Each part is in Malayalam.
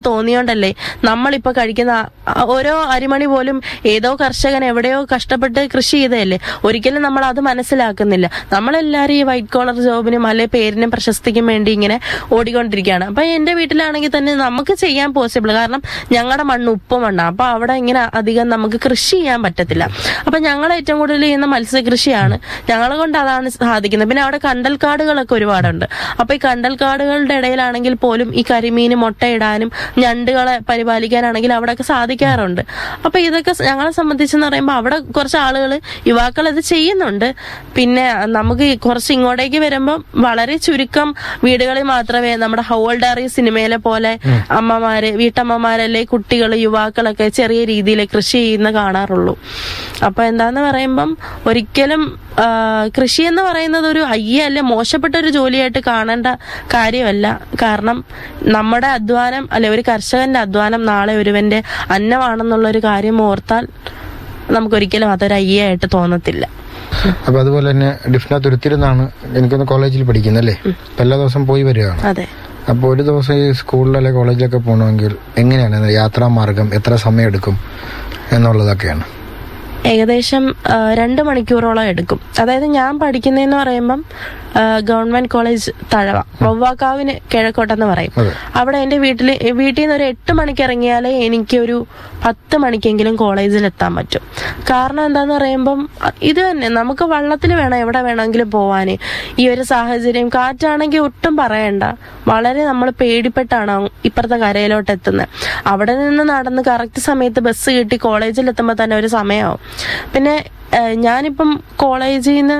തോന്നിയോണ്ടല്ലേ നമ്മളിപ്പോ കഴിക്കുന്ന ആ- ഓരോ അരിമണി പോലും ഏതോ കർഷകൻ എവിടെയോ കഷ്ടപ്പെട്ട് കൃഷി ചെയ്തതല്ലേ ഒരിക്കലും നമ്മൾ അത് മനസ്സിലാക്കുന്നില്ല നമ്മളെല്ലാരും ഈ വൈറ്റ് കോളർ ജോബിനും അല്ലെ പേരിനും പ്രശസ്തിക്കും വേണ്ടി ഇങ്ങനെ ഓടിക്കൊണ്ടിരിക്കുകയാണ് അപ്പൊ എന്റെ വീട്ടിലാണെങ്കിൽ തന്നെ നമുക്ക് ചെയ്യാൻ പോസിബിൾ കാരണം ഞങ്ങളുടെ മണ്ണ് ഉപ്പ് മണ്ണാണ് അപ്പൊ അവിടെ ഇങ്ങനെ അധികം നമുക്ക് കൃഷി ചെയ്യാൻ പറ്റത്തില്ല അപ്പൊ ഞങ്ങൾ ഏറ്റവും കൂടുതൽ ചെയ്യുന്ന മത്സ്യകൃഷിയാണ് ഞങ്ങളെ കൊണ്ട് അതാണ് സാധിക്കുന്നത് പിന്നെ അവിടെ കണ്ടൽക്കാടുകളൊക്കെ ഒരുപാടുണ്ട് അപ്പൊ ഈ കണ്ടൽക്കാടുകളുടെ ഇടയിലാണെങ്കിൽ പോലും ഈ കരിമീൻ മുട്ടയിടാനും ഞണ്ടുകളെ പരിപാലിക്കാനാണെങ്കിൽ അവിടെയൊക്കെ സാധിക്കാറുണ്ട് അപ്പൊ ഇതൊക്കെ സ- ഞങ്ങളെ സംബന്ധിച്ചെന്ന് പറയുമ്പോൾ അവിടെ കുറച്ച് ആളുകൾ യുവാക്കൾ ഇത് ചെയ്യുന്നുണ്ട് പിന്നെ നമുക്ക് ഈ കുറച്ച് ഇങ്ങോട്ടേക്ക് വരുമ്പോൾ വളരെ ചുരുക്കം വീടുകളിൽ മാത്രമേ നമ്മുടെ ഹോൾഡറി സിനിമയിലെ പോലെ അമ്മമാര് വീട്ടമ്മമാരല്ലേ കുട്ടികൾ യുവാക്കളൊക്കെ ചെറിയ രീതിയിൽ കൃഷി ചെയ്യുന്ന കാണാറുള്ളൂ അപ്പൊ എന്താന്ന് പറയുമ്പം ഒരിക്കലും ആ, കൃഷി എന്ന് പറയുന്നത് ഒരു അയ്യ അല്ലെ മോശപ്പെട്ട ഒരു ജോലിയായിട്ട് കാണേണ്ട കാര്യമല്ല കാരണം നമ്മുടെ അധ്വാനം അല്ലെ ഒരു കർഷകന്റെ അധ്വാനം നാളെ ഒരുവന്റെ അന്നമാണെന്നുള്ള ഒരു കാര്യം ഓർത്താൽ നമുക്കൊരിക്കലും അതൊരു അയ്യായിട്ട് തോന്നത്തില്ല അപ്പൊ അതുപോലെ തന്നെ ഡിഫ്ന തുരുത്തിരുന്നാണ് എനിക്കൊന്ന് കോളേജിൽ പഠിക്കുന്നല്ലേ അപ്പൊ എല്ലാ ദിവസം പോയി വരികയാണ് അതെ അപ്പോൾ ഒരു ദിവസം ഈ സ്കൂളിൽ അല്ലെങ്കിൽ കോളേജിലൊക്കെ പോകണമെങ്കിൽ എങ്ങനെയാണ് യാത്രാ മാർഗം എത്ര സമയം എടുക്കും എന്നുള്ളതൊക്കെയാണ് ഏകദേശം ആ, രണ്ട് മണിക്കൂറോളം എടുക്കും അതായത് ഞാൻ പഠിക്കുന്നതെന്ന് പറയുമ്പം ആ, ഗവൺമെന്റ് കോളേജ് തഴവ വവ്വാക്കാവിന് കിഴക്കോട്ടെന്ന് പറയും അതെ. അവിടെ എന്റെ വീട്ടിൽ വീട്ടിൽ നിന്ന് ഒരു എട്ട് മണിക്ക് ഇറങ്ങിയാലേ എനിക്കൊരു പത്ത് മണിക്കെങ്കിലും കോളേജിൽ എത്താൻ പറ്റും കാരണം എന്താന്ന് പറയുമ്പം അ- ഇത് തന്നെ നമുക്ക് വള്ളത്തിൽ വേണം എവിടെ വേണമെങ്കിലും പോവാന് ഈ ഒരു സാഹചര്യം കാറ്റാണെങ്കിൽ ഒട്ടും പറയണ്ട വളരെ നമ്മൾ പേടിപ്പെട്ടാണ് അങ്ങ് ഇപ്പുറത്തെ കരയിലോട്ട് എത്തുന്നത് അവിടെ നിന്ന് നടന്ന് കറക്റ്റ് സമയത്ത് ബസ് കിട്ടി കോളേജിൽ എത്തുമ്പോൾ തന്നെ ഒരു സമയമാവും പിന്നെ ഏഹ്, ഞാനിപ്പം കോളേജിൽ നിന്ന്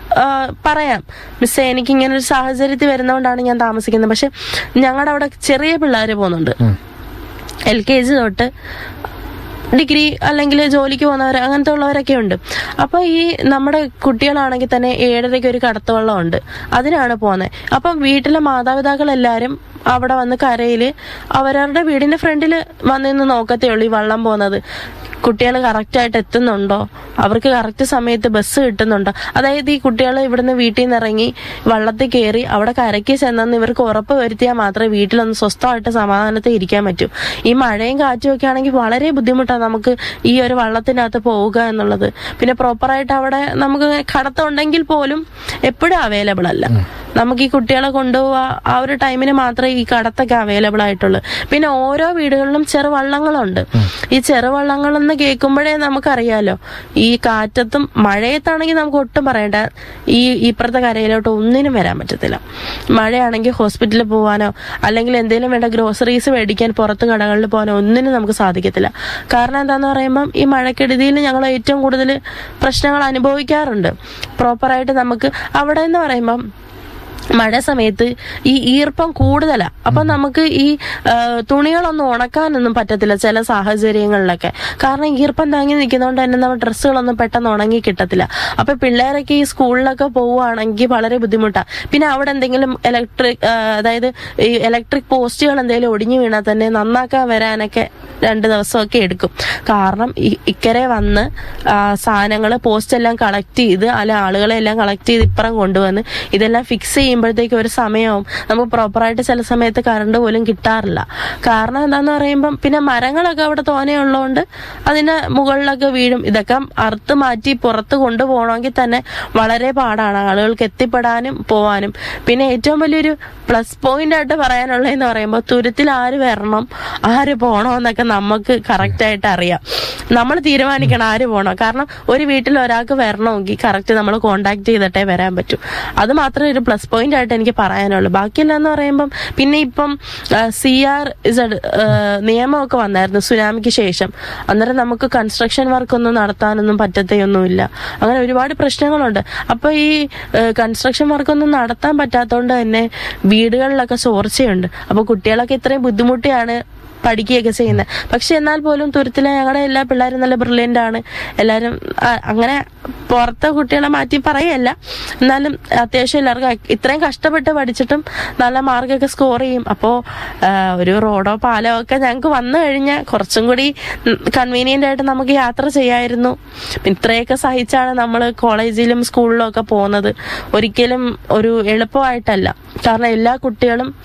പറയാം മിസ്സേ എനിക്ക് ഇങ്ങനെ ഒരു സാഹചര്യത്തിൽ വരുന്നതുകൊണ്ടാണ് ഞാൻ താമസിക്കുന്നത് പക്ഷെ ഞങ്ങളുടെ അവിടെ ചെറിയ പിള്ളേർ പോകുന്നുണ്ട് ഉം. എൽ കെ ജി തൊട്ട് ഡിഗ്രി അല്ലെങ്കിൽ ജോലിക്ക് പോകുന്നവർ അങ്ങനത്തെ ഉള്ളവരൊക്കെ ഉണ്ട് അപ്പൊ ഈ നമ്മുടെ കുട്ടികളാണെങ്കിൽ തന്നെ ഏഴരയ്ക്ക് ഒരു കടത്തുവള്ളം ഉണ്ട് അതിനാണ് പോകുന്നത് അപ്പം വീട്ടിലെ മാതാപിതാക്കൾ എല്ലാരും അവിടെ വന്ന് കരയില് അവരവരുടെ വീടിന്റെ ഫ്രണ്ടിൽ വന്നിന്ന് നോക്കത്തേ ഉള്ളൂ ഈ വള്ളം പോകുന്നത് കുട്ടികൾ കറക്റ്റായിട്ട് എത്തുന്നുണ്ടോ അവർക്ക് കറക്റ്റ് സമയത്ത് ബസ് കിട്ടുന്നുണ്ടോ അതായത് ഈ കുട്ടികൾ ഇവിടുന്ന് വീട്ടിൽ നിന്ന് ഇറങ്ങി വള്ളത്തിൽ കയറി അവിടെ കരയ്ക്ക് ചെന്നെന്ന് ഇവർക്ക് ഉറപ്പ് വരുത്തിയാൽ മാത്രമേ വീട്ടിലൊന്ന് സ്വസ്ഥമായിട്ട് സമാധാനത്തിൽ ഇരിക്കാൻ പറ്റൂ ഈ മഴയും കാറ്റും ഒക്കെ ആണെങ്കിൽ വളരെ ബുദ്ധിമുട്ടാണ് നമുക്ക് ഈ ഒരു വള്ളത്തിനകത്ത് പോവുക എന്നുള്ളത് പിന്നെ പ്രോപ്പറായിട്ട് അവിടെ നമുക്ക് കടത്തുണ്ടെങ്കിൽ പോലും എപ്പോഴും അവൈലബിൾ അല്ല നമുക്ക് ഈ കുട്ടികളെ കൊണ്ടുപോവാ ആ ഒരു ടൈമിന് മാത്രമേ ഈ കടത്തൊക്കെ അവൈലബിൾ ആയിട്ടുള്ളൂ പിന്നെ ഓരോ വീടുകളിലും ചെറുവള്ളങ്ങളുണ്ട് ഈ ചെറുവള്ളങ്ങളെന്ന് കേൾക്കുമ്പോഴേ നമുക്കറിയാലോ ഈ കാറ്റത്തും മഴയത്താണെങ്കിൽ നമുക്ക് ഒട്ടും പറയണ്ട ഈ ഇപ്പുറത്തെ കരയിലോട്ട് ഒന്നിനും വരാൻ പറ്റത്തില്ല മഴയാണെങ്കിൽ ഹോസ്പിറ്റലിൽ പോകാനോ അല്ലെങ്കിൽ എന്തെങ്കിലും വേണ്ട ഗ്രോസറീസ് മേടിക്കാൻ പുറത്ത് കടകളിൽ പോകാനോ ഒന്നിനും നമുക്ക് സാധിക്കത്തില്ല കാരണം എന്താന്ന് പറയുമ്പം ഈ മഴക്കെടുതിയിൽ ഞങ്ങൾ ഏറ്റവും കൂടുതൽ പ്രശ്നങ്ങൾ അനുഭവിക്കാറുണ്ട് പ്രോപ്പറായിട്ട് നമുക്ക് അവിടെ എന്ന് പറയുമ്പം മഴ സമയത്ത് ഈ ഈർപ്പം കൂടുതലാ അപ്പൊ നമുക്ക് ഈ ആ, തുണികളൊന്നും ഉണക്കാനൊന്നും പറ്റത്തില്ല ചില സാഹചര്യങ്ങളിലൊക്കെ കാരണം ഈർപ്പം താങ്ങി നിൽക്കുന്നതുകൊണ്ട് തന്നെ നമ്മുടെ ഡ്രസ്സുകളൊന്നും പെട്ടെന്ന് ഉണങ്ങി കിട്ടത്തില്ല അപ്പൊ പിള്ളേരൊക്കെ ഈ സ്കൂളിലൊക്കെ പോവുകയാണെങ്കിൽ വളരെ ബുദ്ധിമുട്ടാണ് പിന്നെ അവിടെ എന്തെങ്കിലും ഇലക്ട്രിക് അതായത് ഈ ഇലക്ട്രിക് പോസ്റ്റുകൾ എന്തെങ്കിലും ഒടിഞ്ഞു വീണാൽ തന്നെ നന്നാക്കാൻ വരാനൊക്കെ രണ്ട് ദിവസമൊക്കെ എടുക്കും കാരണം ഈ ഇക്കരെ വന്ന് സാധനങ്ങൾ പോസ്റ്റ് എല്ലാം കളക്ട് ചെയ്ത് അല്ല ആളുകളെ എല്ലാം കളക്ട് ചെയ്ത് ഇപ്പുറം കൊണ്ടുവന്ന് ഇതെല്ലാം ഫിക്സ് ചെയ്യുമ്പോഴത്തേക്ക് ഒരു സമയവും നമുക്ക് പ്രോപ്പറായിട്ട് ചില സമയത്ത് കറണ്ട് പോലും കിട്ടാറില്ല കാരണം എന്താന്ന് പറയുമ്പം പിന്നെ മരങ്ങളൊക്കെ അവിടെ തോനെയുള്ളതുകൊണ്ട് അതിന്റെ മുകളിലൊക്കെ വീഴും ഇതൊക്കെ അറുത്ത് മാറ്റി പുറത്ത് കൊണ്ടുപോകണമെങ്കിൽ തന്നെ വളരെ പാടാണ് ആളുകൾക്ക് എത്തിപ്പെടാനും പോവാനും പിന്നെ ഏറ്റവും വലിയൊരു പ്ലസ് പോയിന്റ് ആയിട്ട് പറയാനുള്ളതെന്ന് പറയുമ്പോൾ തുരുത്തിൽ ആര് വരണം ആര് പോകണോ എന്നൊക്കെ നമുക്ക് കറക്റ്റ് ആയിട്ട് അറിയാം നമ്മൾ തീരുമാനിക്കണം ആര് പോകണോ കാരണം ഒരു വീട്ടിൽ ഒരാൾക്ക് വരണമെങ്കിൽ കറക്റ്റ് നമ്മൾ കോണ്ടാക്ട് ചെയ്തിട്ടേ വരാൻ പറ്റൂ അത് മാത്രമേ ഒരു പ്ലസ് പോയിന്റ് ആയിട്ട് എനിക്ക് പറയാനുള്ളൂ ബാക്കിയെല്ലാം എന്ന് പറയുമ്പം പിന്നെ ഇപ്പം സി ആർ ഇസഡ് നിയമമൊക്കെ വന്നായിരുന്നു സുനാമിക്ക് ശേഷം അന്നേരം നമുക്ക് കൺസ്ട്രക്ഷൻ വർക്ക് ഒന്നും നടത്താനൊന്നും പറ്റത്തെയൊന്നുമില്ല അങ്ങനെ ഒരുപാട് പ്രശ്നങ്ങളുണ്ട് അപ്പൊ ഈ കൺസ്ട്രക്ഷൻ വർക്ക് ഒന്നും നടത്താൻ പറ്റാത്തതുകൊണ്ട് തന്നെ വീടുകളിലൊക്കെ ചോർച്ചയുണ്ട് അപ്പൊ കുട്ടികളൊക്കെ ഇത്രയും ബുദ്ധിമുട്ടിയാണ് പഠിക്കുകയൊക്കെ ചെയ്യുന്നത് പക്ഷെ എന്നാൽ പോലും തുരുത്തിലെ ഞങ്ങളുടെ എല്ലാ പിള്ളേരും നല്ല ബ്രില്യൻ്റ് ആണ് എല്ലാവരും ആ, അങ്ങനെ പുറത്തെ കുട്ടികളെ മാറ്റി പറയല്ല എന്നാലും അത്യാവശ്യം എല്ലാവർക്കും ഇത്രയും കഷ്ടപ്പെട്ട് പഠിച്ചിട്ടും നല്ല മാർക്കൊക്കെ സ്കോർ ചെയ്യും അപ്പോൾ ഒരു റോഡോ പാലോ ഒക്കെ ഞങ്ങൾക്ക് വന്നു കഴിഞ്ഞാൽ കുറച്ചും കൂടി കൺവീനിയൻ്റ് ആയിട്ട് നമുക്ക് യാത്ര ചെയ്യായിരുന്നു ഇത്രയൊക്കെ സഹിച്ചാണ് നമ്മൾ കോളേജിലും സ്കൂളിലും ഒക്കെ പോകുന്നത് ഒരിക്കലും ഒരു എളുപ്പമായിട്ടല്ല കാരണം എല്ലാ കുട്ടികളും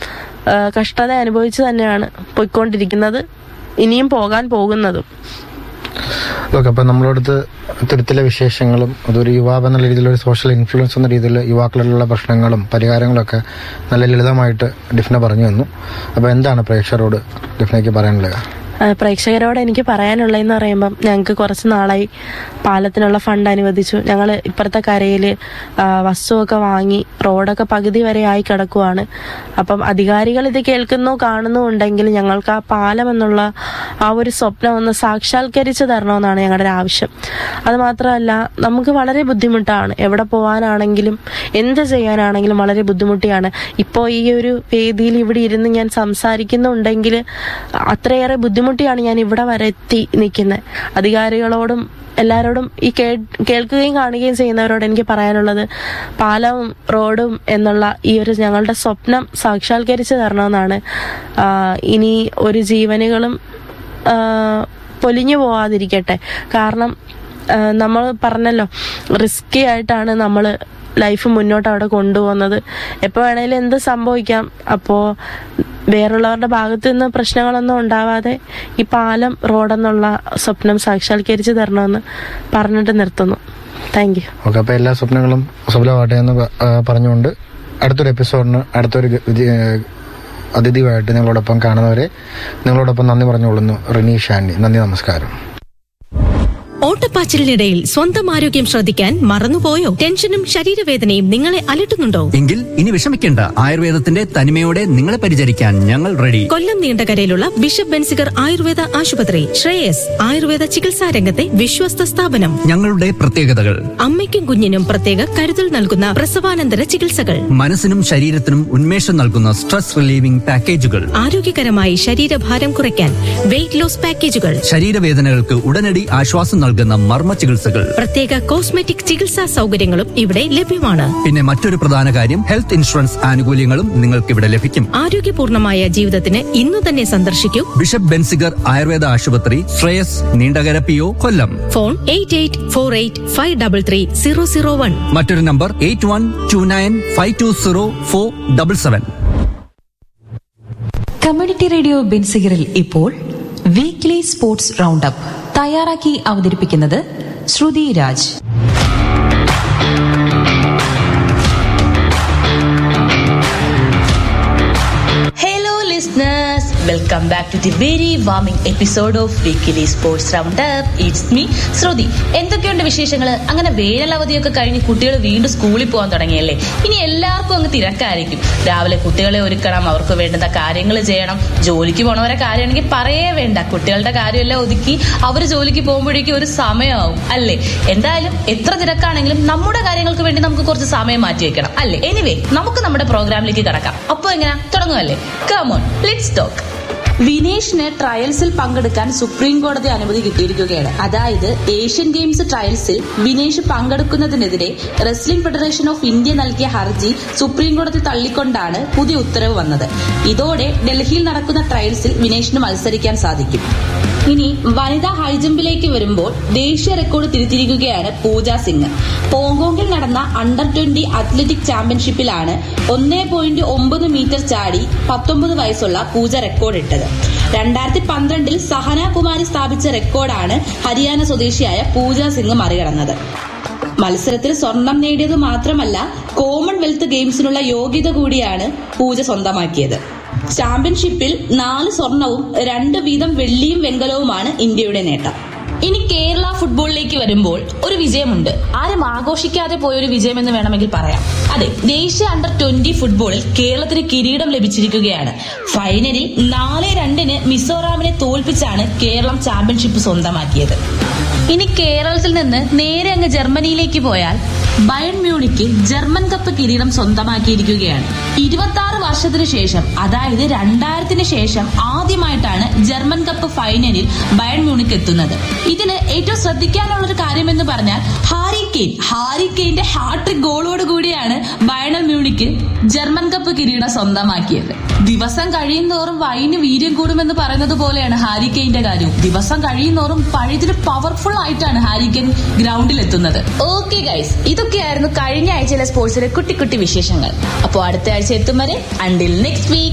ആ, കഷ്ടത അനുഭവിച്ച് തന്നെയാണ് പോയിക്കൊണ്ടിരിക്കുന്നത് ഇനിയും പോകാൻ പോകുന്നതും ഓക്കെ അപ്പൊ നമ്മളടുത്ത് ഇത്തരത്തിലെ വിശേഷങ്ങളും അതൊരു യുവാവ് എന്ന രീതിയിൽ ഒരു സോഷ്യൽ ഇൻഫ്ലുവൻസ് എന്ന രീതിയിൽ യുവാക്കളിലുള്ള പ്രശ്നങ്ങളും പരിഹാരങ്ങളൊക്കെ നല്ല ലളിതമായിട്ട് ഡിഫ്ന പറഞ്ഞു തന്നു അപ്പൊ എന്താണ് പ്രേക്ഷകരോട് ഡിഫ്നയ്ക്ക് പറയാനുള്ളത് ആ, പ്രേക്ഷകരോട് എനിക്ക് പറയാനുള്ളതെന്ന് പറയുമ്പം ഞങ്ങൾക്ക് കുറച്ച് നാളായി പാലത്തിനുള്ള ഫണ്ട് അനുവദിച്ചു ഞങ്ങൾ ഇപ്പുറത്തെ കരയിൽ വസ്തുവൊക്കെ വാങ്ങി റോഡൊക്കെ പകുതി വരെ ആയി കിടക്കുവാണ് അപ്പം അധികാരികൾ ഇത് കേൾക്കുന്നു കാണുന്നുണ്ടെങ്കിൽ ഞങ്ങൾക്ക് ആ പാലം എന്നുള്ള ആ ഒരു സ്വപ്നം ഒന്ന് സാക്ഷാത്കരിച്ച് തരണമെന്നാണ് ഞങ്ങളുടെ ഒരു ആവശ്യം അത് മാത്രമല്ല നമുക്ക് വളരെ ബുദ്ധിമുട്ടാണ് എവിടെ പോകാനാണെങ്കിലും എന്ത് ചെയ്യാനാണെങ്കിലും വളരെ ബുദ്ധിമുട്ടിയാണ് ഇപ്പോൾ ഈ ഒരു വേദിയിൽ ഇവിടെ ഇരുന്ന് ഞാൻ സംസാരിക്കുന്നുണ്ടെങ്കിൽ അത്രയേറെ ബുദ്ധിമുട്ടിയാണ് ഞാൻ ഇവിടെ വരെ എത്തി നിൽക്കുന്നത് അധികാരികളോടും എല്ലാവരോടും ഈ കേ കേൾക്കുകയും കാണുകയും ചെയ്യുന്നവരോട് എനിക്ക് പറയാനുള്ളത് പാലവും റോഡും എന്നുള്ള ഈ ഒരു ഞങ്ങളുടെ സ്വപ്നം സാക്ഷാത്കരിച്ച് തരണമെന്നാണ് ആ, ഇനി ഒരു ജീവനുകളും ആ, പൊലിഞ്ഞു പോവാതിരിക്കട്ടെ കാരണം നമ്മൾ പറഞ്ഞല്ലോ റിസ്കി ആയിട്ടാണ് നമ്മൾ ലൈഫ് മുന്നോട്ട് അവിടെ കൊണ്ടുപോകുന്നത് എപ്പോൾ വേണേലും എന്ത് സംഭവിക്കാം അപ്പോൾ വേറുള്ളവരുടെ ഭാഗത്തു നിന്ന് പ്രശ്നങ്ങളൊന്നും ഉണ്ടാവാതെ ഈ പാലം റോഡെന്നുള്ള സ്വപ്നം സാക്ഷാത്കരിച്ച് തരണമെന്ന് പറഞ്ഞിട്ട് നിർത്തുന്നു താങ്ക് യു ഓക്കെ അപ്പൊ എല്ലാ സ്വപ്നങ്ങളും സഫലമാവട്ടെ എന്ന് പ- ആ, പറഞ്ഞുകൊണ്ട് അടുത്തൊരു എപ്പിസോഡിന് അടുത്തൊരു ഗ- വിധി- ഏ, അതിഥിയുമായിട്ട് നിങ്ങളോടൊപ്പം കാണുന്നവരെ നിങ്ങളോടൊപ്പം നന്ദി പറഞ്ഞുകൊള്ളുന്നു റിനീഷ് ആൻഡി നന്ദി നമസ്കാരം ഓട്ടപ്പാച്ചിലിനിടയിൽ സ്വന്തം ആരോഗ്യം ശ്രദ്ധിക്കാൻ മറന്നുപോയോ ടെൻഷനും ശരീരവേദനയും നിങ്ങളെ അലട്ടുന്നുണ്ടോ എങ്കിൽ ഇനി വിഷമിക്കേണ്ട ആയുർവേദത്തിന്റെ തനിമയോടെ നിങ്ങളെ പരിചരിക്കാൻ ഞങ്ങൾ റെഡി കൊല്ലം നീണ്ടകരയിലുള്ള ബിഷപ്പ് ബെൻസിഗർ ആയുർവേദ ആശുപത്രി ശ്രേയസ് ആയുർവേദ ചികിത്സാ രംഗത്തെ വിശ്വസ്ത സ്ഥാപനം ഞങ്ങളുടെ പ്രത്യേകതകൾ അമ്മയ്ക്കും കുഞ്ഞിനും പ്രത്യേക കരുതൽ നൽകുന്ന പ്രസവാനന്തര ചികിത്സകൾ മനസ്സിനും ശരീരത്തിനും ഉന്മേഷം നൽകുന്ന സ്ട്രെസ് റിലീവിംഗ് പാക്കേജുകൾ ആരോഗ്യകരമായി ശരീരഭാരം കുറയ്ക്കാൻ വെയിറ്റ് ലോസ് പാക്കേജുകൾ ശരീരവേദനകൾക്ക് ഉടനടി ആശ്വാസം നൽകുന്ന മർമ്മ ചികിത്സകൾ പ്രത്യേക കോസ്മെറ്റിക് ചികിത്സാ സൗകര്യങ്ങളും ഇവിടെ ലഭ്യമാണ് പിന്നെ മറ്റൊരു പ്രധാന കാര്യം ഹെൽത്ത് ഇൻഷുറൻസ് ആനുകൂല്യങ്ങളും നിങ്ങൾക്ക് ഇവിടെ ലഭിക്കും ആരോഗ്യപൂർണമായ ജീവിതത്തിന് ഇന്നു തന്നെ സന്ദർശിക്കൂ ബിഷപ്പ് ബെൻസിഗർ ആയുർവേദ ആശുപത്രി Shreyas Neendakara P O Kollam phone eight eight four eight five double three zero zero one മറ്റൊരു number eight one two nine five two zero four double seven community radio ബെൻസിഗറിൽ ഇപ്പോൾ വീക്ക്ലി സ്പോർട്സ് റൗണ്ട് അപ്പ് തയ്യാറാക്കി അവതരിപ്പിക്കുന്നത് ശ്രുതി Raj Hello, listeners. Welcome back to the very warming episode of Weekly Sports Roundup. It's me, ശ്രുതി എന്തൊക്കെയുണ്ട് വിശേഷങ്ങൾ അങ്ങനെ വേനലവധിയൊക്കെ കഴിഞ്ഞ് കുട്ടികൾ വീണ്ടും സ്കൂളിൽ പോകാൻ തുടങ്ങിയല്ലേ ഇനി എല്ലാവർക്കും അങ്ങ് തിരക്കായിരിക്കും രാവിലെ കുട്ടികളെ ഒരുക്കണം അവർക്ക് വേണ്ടുന്ന കാര്യങ്ങൾ ചെയ്യണം ജോലിക്ക് പോണവരെ കാര്യമാണെങ്കിൽ പറയേ വേണ്ട കുട്ടികളുടെ കാര്യമെല്ലാം ഒതുക്കി അവർ ജോലിക്ക് പോകുമ്പോഴേക്കും ഒരു സമയമാവും അല്ലേ എന്തായാലും എത്ര തിരക്കാണെങ്കിലും നമ്മുടെ കാര്യങ്ങൾക്ക് വേണ്ടി നമുക്ക് കുറച്ച് സമയം മാറ്റി വെക്കണം അല്ലേ എനിവേ നമുക്ക് നമ്മുടെ പ്രോഗ്രാമിലേക്ക് കടക്കാം അപ്പൊ എങ്ങനെ തുടങ്ങുമല്ലേ കമോൺ ലെറ്റ്സ് ടോക്ക് വിനേഷിന് ട്രയൽസിൽ പങ്കെടുക്കാൻ സുപ്രീം കോടതി അനുമതി കിട്ടിയിരിക്കുകയാണ് അതായത് ഏഷ്യൻ ഗെയിംസ് ട്രയൽസിൽ വിനേഷ് പങ്കെടുക്കുന്നതിനെതിരെ റെസ്ലിംഗ് ഫെഡറേഷൻ ഓഫ് ഇന്ത്യ നൽകിയ ഹർജി സുപ്രീം കോടതി തള്ളിക്കൊണ്ടാണ് പുതിയ ഉത്തരവ് വന്നത് ഇതോടെ ഡൽഹിയിൽ നടക്കുന്ന ട്രയൽസിൽ വിനേഷിന് മത്സരിക്കാൻ സാധിക്കും ഇനി വനിതാ ഹൈജമ്പിലേക്ക് വരുമ്പോൾ ദേശീയ റെക്കോർഡ് തിരുത്തിരിക്കുകയാണ് പൂജ സിംഗ് ഹോങ്കോങ്ങിൽ നടന്ന അണ്ടർ ട്വന്റി അത്ലറ്റിക് ചാമ്പ്യൻഷിപ്പിലാണ് ഒന്നേ പോയിന്റ് ഒമ്പത് മീറ്റർ ചാടി പത്തൊമ്പത് വയസ്സുള്ള പൂജ റെക്കോർഡ് ഇട്ടത് രണ്ടായിരത്തി പന്ത്രണ്ടിൽ സഹന കുമാരി സ്ഥാപിച്ച റെക്കോർഡാണ് ഹരിയാന സ്വദേശിയായ പൂജ സിംഗ് മറികടന്നത് മത്സരത്തിൽ സ്വർണം നേടിയത് മാത്രമല്ല കോമൺവെൽത്ത് ഗെയിംസിനുള്ള യോഗ്യത കൂടിയാണ് പൂജ സ്വന്തമാക്കിയത് ചാമ്പ്യൻഷിപ്പിൽ നാല് സ്വർണവും രണ്ട് വീതം വെള്ളിയും വെങ്കലവുമാണ് ഇന്ത്യയുടെ നേട്ടം ഇനി കേരള ഫുട്ബോളിലേക്ക് വരുമ്പോൾ ഒരു വിജയമുണ്ട് ആരും ആഘോഷിക്കാതെ പോയ ഒരു വിജയം എന്ന് വേണമെങ്കിൽ പറയാം അതെ ദേശീയ അണ്ടർ ട്വന്റി ഫുട്ബോളിൽ കേരളത്തിന് കിരീടം ലഭിച്ചിരിക്കുകയാണ് ഫൈനലിൽ നാല് രണ്ടിന് മിസോറാമിനെ തോൽപ്പിച്ചാണ് കേരളം ചാമ്പ്യൻഷിപ്പ് സ്വന്തമാക്കിയത് ഇനി കേരളത്തിൽ നിന്ന് നേരെ അങ്ങ് ജർമ്മനിയിലേക്ക് പോയാൽ ബയൺ മ്യൂണിക്ക് ജർമ്മൻ കപ്പ് കിരീടം സ്വന്തമാക്കിയിരിക്കുകയാണ് ഇരുപത്തി ആറ് വർഷത്തിന് ശേഷം അതായത് രണ്ടായിരത്തിന് ശേഷം ആദ്യമായിട്ടാണ് ജർമ്മൻ കപ്പ് ഫൈനലിൽ ബയൺ മ്യൂണിക്ക് എത്തുന്നത് ഇതിന് ഏറ്റവും ശ്രദ്ധിക്കാനുള്ള ഒരു കാര്യം എന്ന് പറഞ്ഞാൽ ഹാരി കെയ്ൻ ഹാരി കെയ്ന്റെ ഹാട്രിക് ഗോളോട് കൂടിയാണ് ബയണൽ മ്യൂണിക്ക് ജർമ്മൻ കപ്പ് കിരീടം സ്വന്തമാക്കിയത് ദിവസം കഴിയുന്തോറും വൈന് വീര്യം കൂടുമെന്ന് പറയുന്നത് പോലെയാണ് ഹാരി കെയ്ന്റെ കാര്യം ദിവസം കഴിയുന്തോറും പഴയതിന് പവർഫുൾ ആയിട്ടാണ് ഹാരി കെയ്ൻ ഗ്രൗണ്ടിൽ എത്തുന്നത് ഓക്കെ ഗൈസ് ഇതൊക്കെയായിരുന്നു കഴിഞ്ഞ ആഴ്ചയിലെ സ്പോർട്സിലെ കുട്ടി കുട്ടി വിശേഷങ്ങൾ അപ്പോൾ അടുത്ത ആഴ്ച എത്തും വരെ അണ്ടിൽ നെക്സ്റ്റ് വീക്ക്